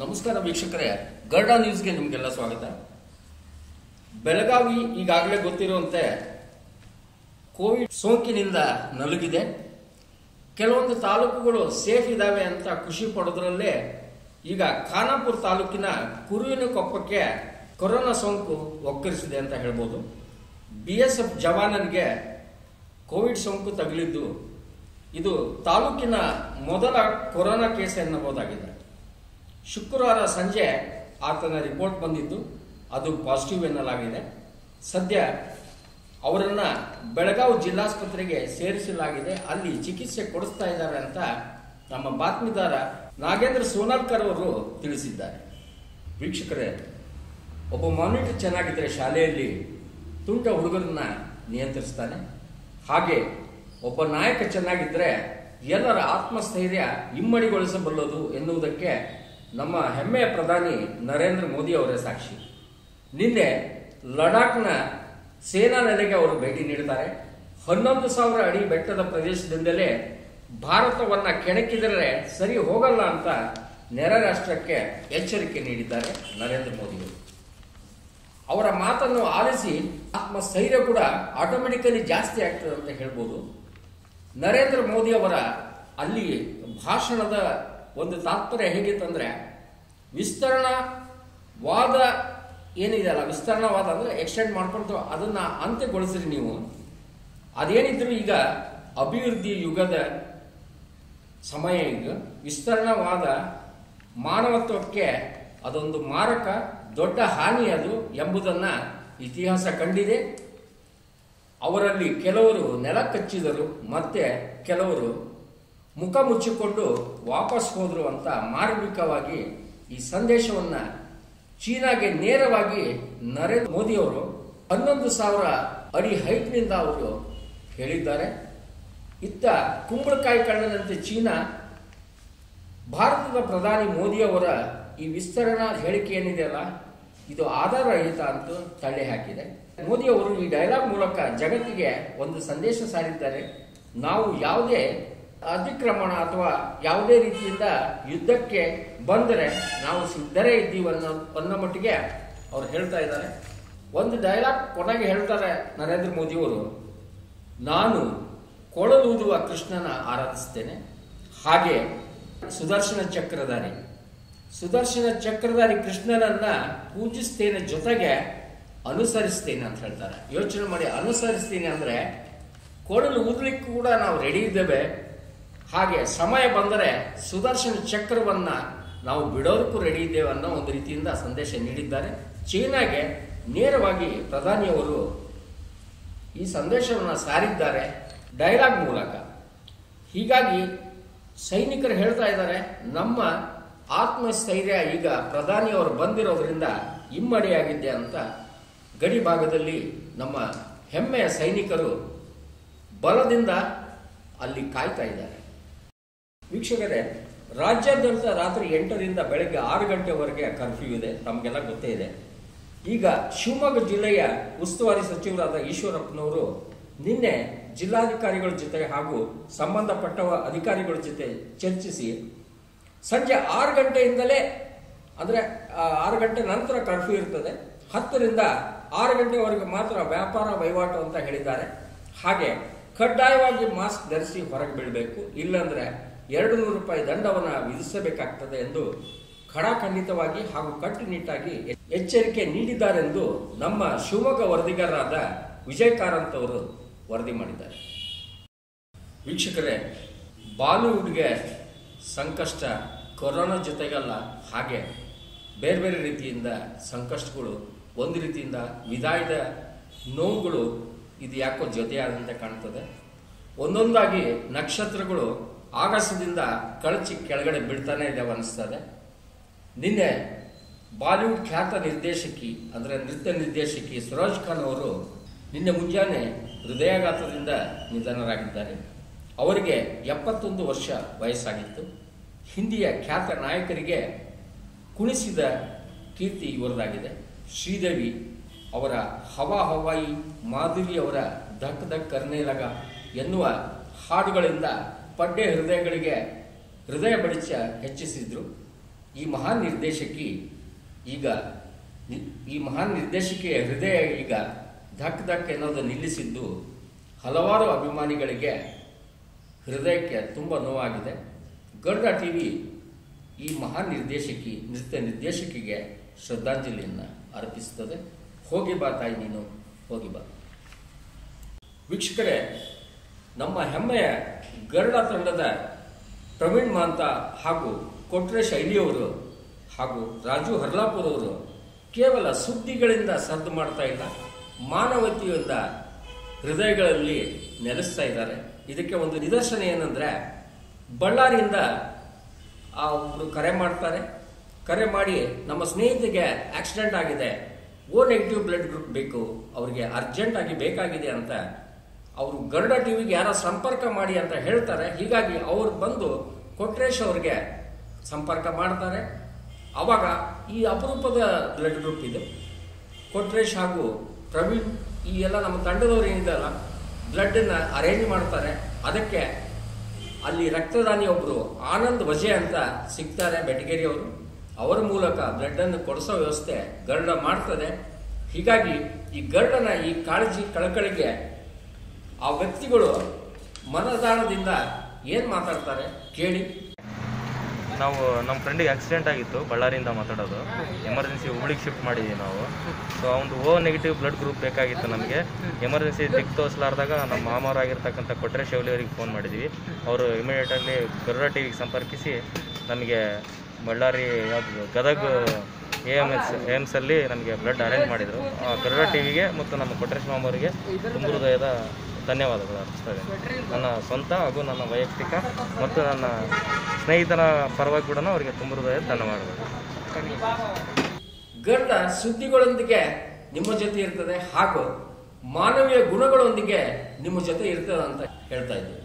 ನಮಸ್ಕಾರ ವೀಕ್ಷಕರೇ ಗರ್ಡ ನ್ಯೂಸ್ಗೆ ನಿಮಗೆಲ್ಲ ಸ್ವಾಗತ ಬೆಳಗಾವಿ ಈಗಾಗಲೇ ಗೊತ್ತಿರುವಂತೆ ಕೋವಿಡ್ ಸೋಂಕಿನಿಂದ ನಲುಗಿದೆ ಕೆಲವೊಂದು ತಾಲೂಕುಗಳು ಸೇಫ್ ಇದಾವೆ ಅಂತ ಖುಷಿ ಪಡೋದ್ರಲ್ಲೇ ಈಗ ಖಾನಾಪುರ ತಾಲೂಕಿನ ಕುರುವಿನ ಕೊಪ್ಪಕ್ಕೆ ಕೊರೋನಾ ಸೋಂಕು ಒಕ್ಕರಿಸಿದೆ ಅಂತ ಹೇಳ್ಬೋದು ಬಿ ಎಸ್ ಎಫ್ ಜವಾನನಿಗೆ ಕೋವಿಡ್ ಸೋಂಕು ತಗುಲಿದ್ದು ಇದು ತಾಲೂಕಿನ ಮೊದಲ ಕೊರೋನಾ ಕೇಸ್ ಎನ್ನಬಹುದಾಗಿದೆ ಶುಕ್ರವಾರ ಸಂಜೆ ಆತನ ರಿಪೋರ್ಟ್ ಬಂದಿದ್ದು ಅದು ಪಾಸಿಟಿವ್ ಎನ್ನಲಾಗಿದೆ ಸದ್ಯ ಅವರನ್ನ ಬೆಳಗಾವಿ ಜಿಲ್ಲಾಸ್ಪತ್ರೆಗೆ ಸೇರಿಸಲಾಗಿದೆ ಅಲ್ಲಿ ಚಿಕಿತ್ಸೆ ಕೊಡಿಸ್ತಾ ಇದ್ದಾರೆ ಅಂತ ನಮ್ಮ ಬಾತ್ಮೀದಾರ ನಾಗೇಂದ್ರ ಸೋನಾಲ್ಕರ್ ಅವರು ತಿಳಿಸಿದ್ದಾರೆ ವೀಕ್ಷಕರೇ ಒಬ್ಬ ಮಾನಿಟರ್ ಚೆನ್ನಾಗಿದ್ದರೆ ಶಾಲೆಯಲ್ಲಿ ತುಂಟ ಹುಡುಗರನ್ನ ನಿಯಂತ್ರಿಸ್ತಾನೆ ಹಾಗೆ ಒಬ್ಬ ನಾಯಕ ಚೆನ್ನಾಗಿದ್ದರೆ ಎಲ್ಲರ ಆತ್ಮಸ್ಥೈರ್ಯ ಇಮ್ಮಡಿಗೊಳಿಸಬಲ್ಲದು ಎನ್ನುವುದಕ್ಕೆ ನಮ್ಮ ಹೆಮ್ಮೆಯ ಪ್ರಧಾನಿ ನರೇಂದ್ರ ಮೋದಿ ಅವರೇ ಸಾಕ್ಷಿ ನಿನ್ನೆ ಲಡಾಖ್ನ ಸೇನಾ ನೆಲೆಗೆ ಅವರು ಭೇಟಿ ನೀಡಿದ್ದಾರೆ ಹನ್ನೊಂದು ಸಾವಿರ ಅಡಿ ಬೆಟ್ಟದ ಪ್ರದೇಶದಿಂದಲೇ ಭಾರತವನ್ನ ಕೆಣಕಿದರೆ ಸರಿ ಹೋಗಲ್ಲ ಅಂತ ನೆರೆ ರಾಷ್ಟ್ರಕ್ಕೆ ಎಚ್ಚರಿಕೆ ನೀಡಿದ್ದಾರೆ ನರೇಂದ್ರ ಮೋದಿಗಳು ಅವರ ಮಾತನ್ನು ಆಲಿಸಿ ಆತ್ಮಸ್ಥೈರ್ಯ ಕೂಡ ಆಟೋಮೆಟಿಕಲಿ ಜಾಸ್ತಿ ಆಗ್ತದೆ ಅಂತ ಹೇಳ್ಬೋದು ನರೇಂದ್ರ ಮೋದಿ ಅವರ ಅಲ್ಲಿ ಭಾಷಣದ ಒಂದು ತಾತ್ಪರ್ಯ ಹೇಗಿತ್ತಂದ್ರೆ ವಿಸ್ತರಣಾ ವಾದ ಏನಿದೆಯಲ್ಲ ವಿಸ್ತರಣಾವಾದ ಅಂದ್ರೆ ಎಕ್ಸ್ಟೆಂಡ್ ಮಾಡ್ಕೊಂಡು ಅದನ್ನ ಅಂತ್ಯಗೊಳಿಸ್ರಿ ನೀವು ಅದೇನಿದ್ರು ಈಗ ಅಭಿವೃದ್ಧಿ ಯುಗದ ಸಮಯ ಈಗ ವಿಸ್ತರಣಾವಾದ ಮಾನವತ್ವಕ್ಕೆ ಅದೊಂದು ಮಾರಕ ದೊಡ್ಡ ಹಾನಿ ಅದು ಎಂಬುದನ್ನ ಇತಿಹಾಸ ಕಂಡಿದೆ ಅವರಲ್ಲಿ ಕೆಲವರು ನೆಲ ಕಚ್ಚಿದರು ಮತ್ತೆ ಕೆಲವರು ಮುಖ ಮುಚ್ಚಿಕೊಂಡು ವಾಪಸ್ ಹೋದ್ರು ಅಂತ ಮಾರ್ಮಿಕವಾಗಿ ಈ ಸಂದೇಶವನ್ನ ಚೀನಾಗೆ ನೇರವಾಗಿ ನರೇಂದ್ರ ಮೋದಿ ಅವರು ಹನ್ನೊಂದು ಸಾವಿರ ಅಡಿ ಹೈಟ್ನಿಂದ ಅವರು ಹೇಳಿದ್ದಾರೆ ಇತ್ತ ಕುಂಬಳಕಾಯಿ ಕಣ್ಣನಂತೆ ಚೀನಾ ಭಾರತದ ಪ್ರಧಾನಿ ಮೋದಿ ಅವರ ಈ ವಿಸ್ತರಣಾ ಹೇಳಿಕೆ ಏನಿದೆಯಲ್ಲ ಇದು ಆಧಾರರಹಿತ ಅಂತ ತಳ್ಳಿ ಹಾಕಿದೆ ಮೋದಿ ಅವರು ಈ ಡೈಲಾಗ್ ಮೂಲಕ ಜಗತ್ತಿಗೆ ಒಂದು ಸಂದೇಶ ಸಾರಿದ್ದಾರೆ ನಾವು ಯಾವುದೇ ಅತಿಕ್ರಮಣ ಅಥವಾ ಯಾವುದೇ ರೀತಿಯಿಂದ ಯುದ್ಧಕ್ಕೆ ಬಂದರೆ ನಾವು ಸಿದ್ಧರೇ ಇದ್ದೀವಿ ಅನ್ನೋ ಅನ್ನೋ ಮಟ್ಟಿಗೆ ಅವ್ರು ಹೇಳ್ತಾ ಇದ್ದಾರೆ ಒಂದು ಡೈಲಾಗ್ ಕೊನೆಗೆ ಹೇಳ್ತಾರೆ ನರೇಂದ್ರ ಮೋದಿ ಅವರು ನಾನು ಕೊಳಲೂದುವ ಕೃಷ್ಣನ ಆರಾಧಿಸ್ತೇನೆ ಹಾಗೆ ಸುದರ್ಶನ ಚಕ್ರಧಾರಿ ಸುದರ್ಶನ ಚಕ್ರಧಾರಿ ಕೃಷ್ಣನನ್ನ ಪೂಜಿಸ್ತೇನೆ ಜೊತೆಗೆ ಅನುಸರಿಸ್ತೇನೆ ಅಂತ ಹೇಳ್ತಾರೆ ಯೋಚನೆ ಮಾಡಿ ಅನುಸರಿಸ್ತೀನಿ ಅಂದ್ರೆ ಕೊಡಲು ಊದ್ಲಿಕ್ಕೂ ಕೂಡ ನಾವು ರೆಡಿ ಇದ್ದೇವೆ ಹಾಗೆ ಸಮಯ ಬಂದರೆ ಸುದರ್ಶನ ಚಕ್ರವನ್ನ ನಾವು ಬಿಡೋದಕ್ಕೂ ರೆಡಿ ಇದ್ದೇವೆ ಅನ್ನೋ ಒಂದು ರೀತಿಯಿಂದ ಸಂದೇಶ ನೀಡಿದ್ದಾರೆ ಚೀನಾಗೆ ನೇರವಾಗಿ ಪ್ರಧಾನಿಯವರು ಈ ಸಂದೇಶವನ್ನು ಸಾರಿದ್ದಾರೆ ಡೈಲಾಗ್ ಮೂಲಕ ಹೀಗಾಗಿ ಸೈನಿಕರು ಹೇಳ್ತಾ ಇದ್ದಾರೆ ನಮ್ಮ ಆತ್ಮಸ್ಥೈರ್ಯ ಈಗ ಪ್ರಧಾನಿಯವರು ಬಂದಿರೋದ್ರಿಂದ ಇಮ್ಮಡಿಯಾಗಿದೆ ಅಂತ ಗಡಿ ಭಾಗದಲ್ಲಿ ನಮ್ಮ ಹೆಮ್ಮೆಯ ಸೈನಿಕರು ಬಲದಿಂದ ಅಲ್ಲಿ ಕಾಯ್ತಾ ಇದ್ದಾರೆ ವೀಕ್ಷಕರೇ ರಾಜ್ಯಾದ್ಯಂತ ರಾತ್ರಿ ಎಂಟರಿಂದ ಬೆಳಗ್ಗೆ ಆರು ಗಂಟೆವರೆಗೆ ಕರ್ಫ್ಯೂ ಇದೆ ತಮಗೆಲ್ಲ ಗೊತ್ತೇ ಇದೆ ಈಗ ಶಿವಮೊಗ್ಗ ಜಿಲ್ಲೆಯ ಉಸ್ತುವಾರಿ ಸಚಿವರಾದ ಈಶ್ವರಪ್ಪನವರು ನಿನ್ನೆ ಜಿಲ್ಲಾಧಿಕಾರಿಗಳ ಜೊತೆ ಹಾಗೂ ಸಂಬಂಧಪಟ್ಟ ಅಧಿಕಾರಿಗಳ ಜೊತೆ ಚರ್ಚಿಸಿ ಸಂಜೆ ಆರು ಗಂಟೆಯಿಂದಲೇ ಅಂದ್ರೆ ಆ, ಆರು ಗಂಟೆ ನಂತರ ಕರ್ಫ್ಯೂ ಇರ್ತದೆ ಹತ್ತರಿಂದ ಆರು ಗಂಟೆವರೆಗೆ ಮಾತ್ರ ವ್ಯಾಪಾರ ವಹಿವಾಟು ಅಂತ ಹೇಳಿದ್ದಾರೆ ಹಾಗೆ ಕಡ್ಡಾಯವಾಗಿ ಮಾಸ್ಕ್ ಧರಿಸಿ ಹೊರಗೆ ಬೀಳಬೇಕು ಇಲ್ಲಾಂದ್ರೆ ಎರಡು ನೂರು ರೂಪಾಯಿ ದಂಡವನ್ನ ವಿಧಿಸಬೇಕಾಗ್ತದೆ ಎಂದು ಖಡಾಖಂಡಿತವಾಗಿ ಹಾಗೂ ಕಟ್ಟುನಿಟ್ಟಾಗಿ ಎಚ್ಚರಿಕೆ ನೀಡಿದ್ದಾರೆಂದು ನಮ್ಮ ಶಿವಮೊಗ್ಗ ವರದಿಗಾರರಾದ ವಿಜಯ್ ಕಾರಂತ್ ಅವರು ವರದಿ ಮಾಡಿದ್ದಾರೆ ವೀಕ್ಷಕರೇ ಬಾಲಿವುಡ್ಗೆ ಸಂಕಷ್ಟ ಕೊರೋನಾ ಜೊತೆಗಲ್ಲ ಹಾಗೆ ಬೇರೆ ಬೇರೆ ರೀತಿಯಿಂದ ಸಂಕಷ್ಟಗಳು ಒಂದು ರೀತಿಯಿಂದ ವಿದಾಯದ ನೋವುಗಳು ಇದು ಯಾಕೋ ಜೊತೆಯಾದಂತೆ ಕಾಣ್ತದೆ ಒಂದೊಂದಾಗಿ ನಕ್ಷತ್ರಗಳು ಆಗಸದಿಂದ ಕಳಚಿ ಕೆಳಗಡೆ ಬಿಡ್ತಾನೆ ಇದ್ದಾವೆ ಅನಿಸ್ತದೆ ನಿನ್ನೆ ಬಾಲಿವುಡ್ ಖ್ಯಾತ ನಿರ್ದೇಶಕಿ ಅಂದರೆ ನೃತ್ಯ ನಿರ್ದೇಶಕಿ ಸುರಾಜ್ ಖಾನ್ ಅವರು ನಿನ್ನೆ ಮುಂಜಾನೆ ಹೃದಯಾಘಾತದಿಂದ ನಿಧನರಾಗಿದ್ದಾರೆ ಅವರಿಗೆ ಎಪ್ಪತ್ತೊಂದು ವರ್ಷ ವಯಸ್ಸಾಗಿತ್ತು ಹಿಂದಿಯ ಖ್ಯಾತ ನಾಯಕರಿಗೆ ಕುಣಿಸಿದ ಕೀರ್ತಿ ಇವರದಾಗಿದೆ ಶ್ರೀದೇವಿ ಅವರ ಹವಾ ಹವಾಯಿ ಮಾಧುರಿ ಅವರ ಧಕ್ ಧಕ್ ಕರ್ನೇಲಗ ಎನ್ನುವ ಹಾಡುಗಳಿಂದ ಪಡ್ಡೆ ಹೃದಯಗಳಿಗೆ ಹೃದಯ ಬಡಿತ ಹೆಚ್ಚಿಸಿದ್ರು ಈ ಮಹಾನ್ ನಿರ್ದೇಶಕಿ ಈಗ ನಿ- ಈ ಮಹಾನ್ ನಿರ್ದೇಶಕಿಯ ಹೃದಯ ಈಗ ಧಕ್ ಧಕ್ ಎನ್ನೋದು ನಿಲ್ಲಿಸಿದ್ದು ಹಲವಾರು ಅಭಿಮಾನಿಗಳಿಗೆ ಹೃದಯಕ್ಕೆ ತುಂಬ ನೋವಾಗಿದೆ ಗರುಡ ಟಿವಿ ಈ ಮಹಾನ್ ನಿರ್ದೇಶಕಿ ನೃತ್ಯ ನಿರ್ದೇಶಕಿಗೆ ಶ್ರದ್ಧಾಂಜಲಿಯನ್ನು ಅರ್ಪಿಸುತ್ತದೆ ಹೋಗಿ ಬಾ ತಾಯಿ ನೀನು ಹೋಗಿ ಬಾ ವೀಕ್ಷಕರೇ ನಮ್ಮ ಹೆಮ್ಮೆಯ ಗರುಡ ತಂಡದ ಪ್ರವೀಣ್ ಮಾಂತ ಹಾಗೂ ಕೊಟ್ರೆ ಶೈಲಿಯವರು ಹಾಗೂ ರಾಜು ಹರ್ಲಾಪುರ್ ಅವರು ಕೇವಲ ಸುದ್ದಿಗಳಿಂದ ಸದ್ದು ಮಾಡ್ತಾ ಇಲ್ಲ ಮಾನವತೆಯಿಂದ ಹೃದಯಗಳಲ್ಲಿ ನೆಲೆಸ್ತಾ ಇದ್ದಾರೆ ಇದಕ್ಕೆ ಒಂದು ನಿದರ್ಶನ ಏನಂದ್ರೆ ಬಳ್ಳಾರಿಯಿಂದ ಆ ಒಬ್ರು ಕರೆ ಮಾಡ್ತಾರೆ ಕರೆ ಮಾಡಿ ನಮ್ಮ ಸ್ನೇಹಿತಿಗೆ ಆಕ್ಸಿಡೆಂಟ್ ಆಗಿದೆ ಓ ನೆಗೆಟಿವ್ ಬ್ಲಡ್ ಗ್ರೂಪ್ ಬೇಕು ಅವರಿಗೆ ಅರ್ಜೆಂಟ್ ಆಗಿ ಬೇಕಾಗಿದೆ ಅಂತ ಅವರು ಗರುಡ ಟಿವಿಗೆ ಯಾರೋ ಸಂಪರ್ಕ ಮಾಡಿ ಅಂತ ಹೇಳ್ತಾರೆ ಹೀಗಾಗಿ ಅವ್ರು ಬಂದು ಕೊಟ್ರೇಶ್ ಅವ್ರಿಗೆ ಸಂಪರ್ಕ ಮಾಡ್ತಾರೆ ಅವಾಗ ಈ ಅಪರೂಪದ ಬ್ಲಡ್ ಗ್ರೂಪ್ ಇದೆ ಕೊಟ್ರೇಶ್ ಹಾಗೂ ಪ್ರವೀಣ್ ಈ ಎಲ್ಲ ನಮ್ಮ ತಂಡದವ್ರು ಏನಿದೆಯಲ್ಲ ಬ್ಲಡ್ಡನ್ನು ಅರೇಂಜ್ ಮಾಡ್ತಾರೆ ಅದಕ್ಕೆ ಅಲ್ಲಿ ರಕ್ತದಾನಿ ಒಬ್ಬರು ಆನಂದ್ ವಜೆ ಅಂತ ಸಿಗ್ತಾರೆ ಬೆಟಗೇರಿ ಅವರು ಅವರ ಮೂಲಕ ಬ್ಲಡ್ ಅನ್ನು ಕೊಡಿಸೋ ವ್ಯವಸ್ಥೆ ಗರುಡ ಮಾಡ್ತದೆ ಹೀಗಾಗಿ ಈ ಗರುಡನ ಈ ಕಾಳಜಿ ಕಳಕಳಿಗೆ ಆ ವ್ಯಕ್ತಿಗಳು ಮನದಾಳದಿಂದ ಏನ್ ಮಾತಾಡ್ತಾರೆ ಕೇಳಿ ನಾವು ನಮ್ಮ ಫ್ರೆಂಡಿಗೆ ಆಕ್ಸಿಡೆಂಟ್ ಆಗಿತ್ತು ಬಳ್ಳಾರಿಯಿಂದ ಮಾತಾಡೋದು ಎಮರ್ಜೆನ್ಸಿ ಹುಬ್ಳಿಗೆ ಶಿಫ್ಟ್ ಮಾಡಿದ್ದೀವಿ ನಾವು ಸೊ ಒಂದು ಓ ನೆಗೆಟಿವ್ ಬ್ಲಡ್ ಗ್ರೂಪ್ ಬೇಕಾಗಿತ್ತು ನಮಗೆ ಎಮರ್ಜೆನ್ಸಿ ದಿಕ್ಕು ತೋರಿಸ್ಲಾರ್ದಾಗ ನಮ್ಮ ಮಾಮರಾಗಿರ್ತಕ್ಕಂಥ ಕೊಟ್ರೆ ಶೌಲಿ ಅವರಿಗೆ ಫೋನ್ ಮಾಡಿದ್ವಿ ಅವರು ಇಮಿಡಿಯೇಟಾಗಿ ಗರುಡ ಟಿವಿಗೆ ಸಂಪರ್ಕಿಸಿ ನಮಗೆ ಬಳ್ಳಾರಿ ಯಾವುದು Gadag A M S A ಎಮ್ಸಲ್ಲಿ ನಮಗೆ ಬ್ಲಡ್ ಅರೇಂಜ್ ಮಾಡಿದರು ಆ ಗರುಡ ಟಿವಿಗೆ ಮತ್ತು ನಮ್ಮ ಕೊಟ್ರೇಶ್ ಮಾಮ ಅವರಿಗೆ ತುಂಬ ಹೃದಯದ ಧನ್ಯವಾದಗಳು ಅರ್ಪಿಸ್ತಾ ಇದ್ದೀನಿ ನನ್ನ ಸ್ವಂತ ಹಾಗೂ ನನ್ನ ವೈಯಕ್ತಿಕ ಮತ್ತು ನನ್ನ ಸ್ನೇಹಿತನ ಪರವಾಗಿ ಕೂಡ ಅವರಿಗೆ ತುಂಬ ಹೃದಯದ ಧನ್ಯವಾದಗಳು ಗರುಡ ಸುದ್ದಿಗಳೊಂದಿಗೆ ನಿಮ್ಮ ಜೊತೆ ಇರ್ತದೆ ಹಾಗೂ ಮಾನವೀಯ ಗುಣಗಳೊಂದಿಗೆ ನಿಮ್ಮ ಜೊತೆ ಇರ್ತದೆ ಅಂತ ಹೇಳ್ತಾ ಇದ್ದೀವಿ